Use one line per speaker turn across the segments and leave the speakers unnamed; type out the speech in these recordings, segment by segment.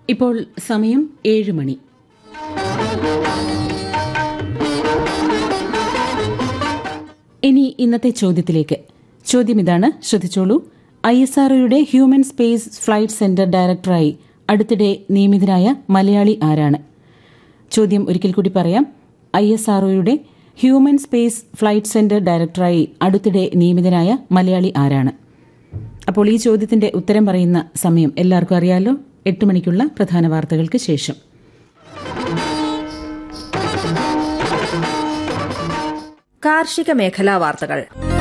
ഇപ്പോൾ സമയം ഏഴ് മണി ഇനി ഇന്നത്തെ ചോദ്യത്തിലേക്ക് ചോദ്യം ഇതാണ് ശ്രദ്ധിച്ചോളൂ ഐ എസ് ആർഒയുടെ ഹ്യൂമൻ സ്പേസ് ഫ്ലൈറ്റ് സെന്റർ ഡയറക്ടറായി അടുത്തിടെ നിയമിതനായ മലയാളി ആരാണ് ചോദ്യം ഒരിക്കൽ കൂടി പറയാം ഐ എസ് ആർഒയുടെ ഹ്യൂമൻ സ്പേസ് ഫ്ലൈറ്റ് സെന്റർ ഡയറക്ടറായി അടുത്തിടെ നിയമിതനായ മലയാളി ആരാണ് അപ്പോൾ ഈ ചോദ്യത്തിന്റെ ഉത്തരം പറയുന്ന സമയം എല്ലാവർക്കും അറിയാലോ എട്ട് മണിക്കുള്ള പ്രധാന വാർത്തകൾക്ക് ശേഷം
കാർഷിക മേഖലാ വാർത്തകൾ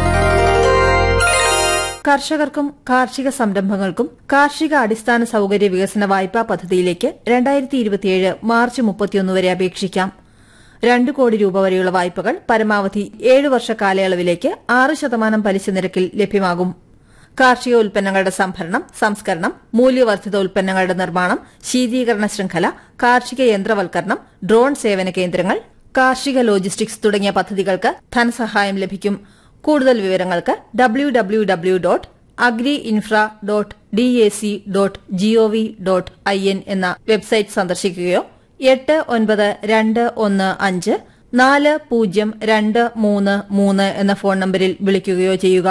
കർഷകർക്കും കാർഷിക സംരംഭങ്ങൾക്കും കാർഷിക അടിസ്ഥാന സൌകര്യ വികസന വായ്പാ പദ്ധതിയിലേക്ക് രണ്ടായിരത്തി ഇരുപത്തിയേഴ് മാർച്ച് മുപ്പത്തിയൊന്ന് വരെ അപേക്ഷിക്കാം രണ്ട് കോടി രൂപ വരെയുള്ള വായ്പകൾ പരമാവധി ഏഴ് വർഷ കാലയളവിലേക്ക് ആറ് ശതമാനം പലിശ നിരക്കിൽ ലഭ്യമാകും കാർഷിക ഉൽപ്പന്നങ്ങളുടെ സംഭരണം സംസ്കരണം മൂല്യവർദ്ധിത ഉൽപ്പന്നങ്ങളുടെ നിർമ്മാണം ശീതീകരണ ശൃംഖല കാർഷിക യന്ത്രവൽക്കരണം ഡ്രോൺ സേവന കേന്ദ്രങ്ങൾ കാർഷിക ലോജിസ്റ്റിക്സ് തുടങ്ങിയ പദ്ധതികൾക്ക് ധനസഹായം ലഭിക്കും കൂടുതൽ വിവരങ്ങൾക്ക് W W W dot agri infra dot D A C dot gov dot I N എന്ന വെബ്സൈറ്റ് സന്ദർശിക്കുകയോ എട്ട് ഒൻപത് രണ്ട് ഒന്ന് അഞ്ച് നാല് പൂജ്യം രണ്ട് മൂന്ന് മൂന്ന് എന്ന ഫോൺ നമ്പറിൽ വിളിക്കുകയോ ചെയ്യുക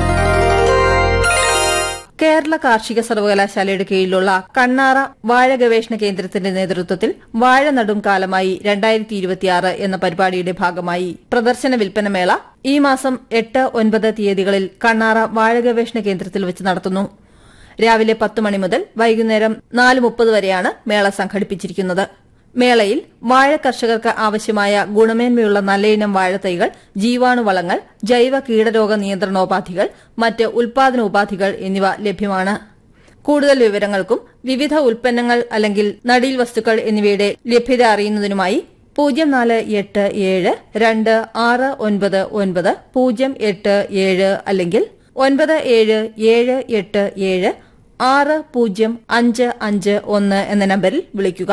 കേരള കാർഷിക സർവകലാശാലയുടെ കീഴിലുള്ള കണ്ണാറ വാഴ ഗവേഷണ കേന്ദ്രത്തിന്റെ നേതൃത്വത്തിൽ വാഴ നടും കാലമായി രണ്ടായിരത്തി ഇരുപത്തിയാറ് എന്ന പരിപാടിയുടെ ഭാഗമായി പ്രദർശന വിൽപ്പന മേള ഈ മാസം എട്ട് ഒൻപത് തീയതികളിൽ കണ്ണാറ വാഴ ഗവേഷണ കേന്ദ്രത്തിൽ വെച്ച് നടത്തുന്നു രാവിലെ പത്ത് മണി മുതൽ വൈകുന്നേരം നാല് മുപ്പത് വരെയാണ് മേള സംഘടിപ്പിച്ചിരിക്കുന്നത് മേളയിൽ വാഴ കർഷകർക്ക് ആവശ്യമായ ഗുണമേന്മയുള്ള നല്ലയിനം വാഴത്തൈകൾ ജീവാണുവളങ്ങൾ ജൈവ കീടരോഗ നിയന്ത്രണോപാധികൾ മറ്റ് ഉൽപാദന ഉപാധികൾ എന്നിവ ലഭ്യമാണ് കൂടുതൽ വിവരങ്ങൾക്കും വിവിധ ഉൽപ്പന്നങ്ങൾ അല്ലെങ്കിൽ നടീൽ വസ്തുക്കൾ എന്നിവയുടെ ലഭ്യത അറിയുന്നതിനുമായി പൂജ്യം നാല് എട്ട് ഏഴ് രണ്ട് ആറ് ഒൻപത് ഒൻപത് പൂജ്യം എട്ട് ഏഴ് അല്ലെങ്കിൽ ഒൻപത് ഏഴ് ഏഴ് എട്ട് ഏഴ് ആറ് പൂജ്യം അഞ്ച് അഞ്ച് ഒന്ന് എന്ന നമ്പറിൽ വിളിക്കുക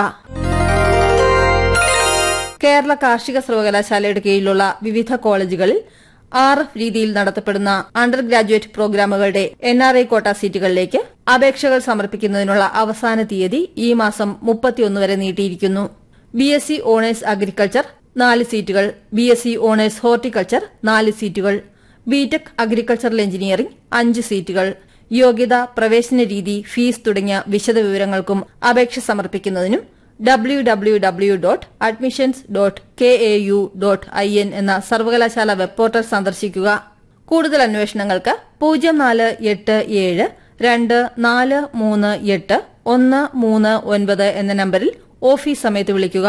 കേരള കാർഷിക സർവകലാശാലയുടെ കീഴിലുള്ള വിവിധ കോളേജുകളിൽ ആർ എഫ് രീതിയിൽ നടത്തപ്പെടുന്ന അണ്ടർ ഗ്രാജുവേറ്റ് പ്രോഗ്രാമുകളുടെ എൻ ആർ ഐ കോട്ട സീറ്റുകളിലേക്ക് അപേക്ഷകൾ സമർപ്പിക്കുന്നതിനുള്ള അവസാന തീയതി ഈ മാസം മുപ്പത്തിയൊന്ന് വരെ നീട്ടിയിരിക്കുന്നു B S C honours agriculture നാല് സീറ്റുകൾ B S C honours horticulture നാല് സീറ്റുകൾ ബിടെക് അഗ്രികൾച്ചറൽ എഞ്ചിനീയറിംഗ് അഞ്ച് സീറ്റുകൾ യോഗ്യത പ്രവേശന രീതി ഫീസ് തുടങ്ങിയ വിശദവിവരങ്ങൾക്കും അപേക്ഷ സമർപ്പിക്കുന്നതിനും W W W dot admissions dot K A U dot I N എന്ന സർവകലാശാല വെബ് പോർട്ടൽ സന്ദർശിക്കുക കൂടുതൽ അന്വേഷണങ്ങൾക്ക് പൂജ്യം നാല് എട്ട് ഏഴ് രണ്ട് നാല് മൂന്ന് എട്ട് ഒന്ന് മൂന്ന് ഒൻപത് എന്ന നമ്പറിൽ ഓഫീസ് സമയത്ത് വിളിക്കുക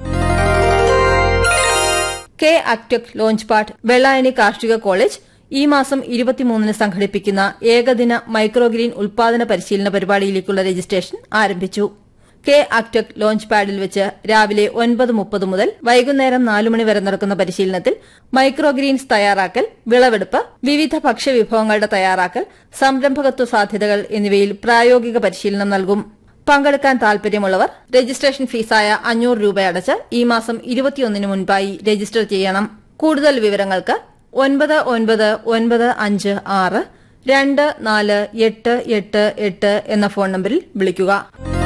കെ അക്ടെക് ലോഞ്ച് പാട്ട് വെള്ളായണി കാർഷിക കോളേജ് ഈ മാസം ഇരുപത്തിമൂന്നിന് സംഘടിപ്പിക്കുന്ന ഏകദിന മൈക്രോഗ്രീൻ ഉൽപാദന പരിശീലന പരിപാടിയിലേക്കുള്ള രജിസ്ട്രേഷൻ ആരംഭിച്ചു കെ അക്ടെക് ലോഞ്ച് പാഡിൽ വെച്ച് രാവിലെ ഒൻപത് മുപ്പത് മുതൽ വൈകുന്നേരം നാലു മണി വരെ നടക്കുന്ന പരിശീലനത്തിൽ മൈക്രോഗ്രീൻസ് തയ്യാറാക്കൽ വിളവെടുപ്പ് വിവിധ ഭക്ഷ്യവിഭവങ്ങളുടെ തയ്യാറാക്കൽ സംരംഭകത്വ സാധ്യതകൾ എന്നിവയിൽ പ്രായോഗിക പരിശീലനം നൽകും പങ്കെടുക്കാൻ താൽപര്യമുള്ളവർ രജിസ്ട്രേഷൻ ഫീസായ അഞ്ഞൂറ് രൂപ അടച്ച് ഈ മാസം ഇരുപത്തിയൊന്നിന് മുൻപായി രജിസ്റ്റർ ചെയ്യണം കൂടുതൽ വിവരങ്ങൾക്ക് ഒൻപത് ഒൻപത് ഒൻപത് അഞ്ച് ആറ് രണ്ട് നാല് എട്ട് എട്ട് എട്ട് എന്ന ഫോൺ നമ്പറിൽ വിളിക്കുക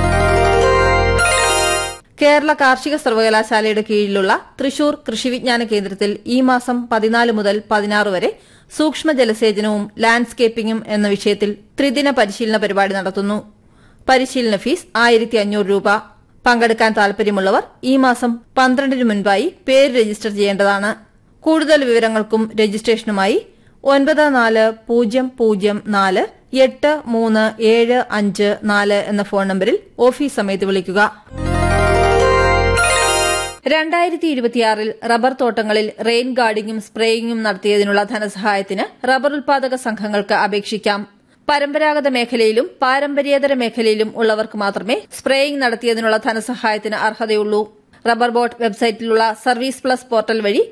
കേരള കാർഷിക സർവകലാശാലയുടെ കീഴിലുള്ള തൃശൂർ കൃഷിവിജ്ഞാന കേന്ദ്രത്തിൽ ഈ മാസം പതിനാല് മുതൽ പതിനാറ് വരെ സൂക്ഷ്മ ജലസേചനവും ലാൻഡ്സ്കേപ്പിംഗും എന്ന വിഷയത്തിൽ ത്രിദിന പരിശീലന പരിപാടി നടത്തുന്നു പരിശീലന ഫീസ് ആയിരത്തി അഞ്ഞൂറ് രൂപ പങ്കെടുക്കാൻ താൽപര്യമുള്ളവർ ഈ മാസം പന്ത്രണ്ടിന് മുൻപായി പേര് രജിസ്റ്റർ ചെയ്യേണ്ടതാണ് കൂടുതൽ വിവരങ്ങൾക്കും രജിസ്ട്രേഷനുമായി ഒൻപത് നാല് പൂജ്യം പൂജ്യം നാല് എട്ട് മൂന്ന് ഏഴ് അഞ്ച് നാല് എന്ന ഫോൺ നമ്പറിൽ ഓഫീസ് സമയത്ത് വിളിക്കുക രണ്ടായിരത്തി ഇരുപത്തിയാറിൽ റബ്ബർ തോട്ടങ്ങളിൽ റെയിൻ ഗാർഡിംഗും സ്പ്രേയിങ്ങും നടത്തിയതിനുള്ള ധനസഹായത്തിന് റബ്ബർ ഉൽപാദക സംഘങ്ങൾക്ക് അപേക്ഷിക്കാം പരമ്പരാഗത മേഖലയിലും പാരമ്പര്യേതര മേഖലയിലും ഉള്ളവർക്ക് മാത്രമേ സ്പ്രേയിംഗ് നടത്തിയതിനുള്ള ധനസഹായത്തിന് അർഹതയുള്ളൂ റബ്ബർ ബോർഡ് വെബ്സൈറ്റിലുള്ള സർവീസ് പ്ലസ് പോർട്ടൽ വഴി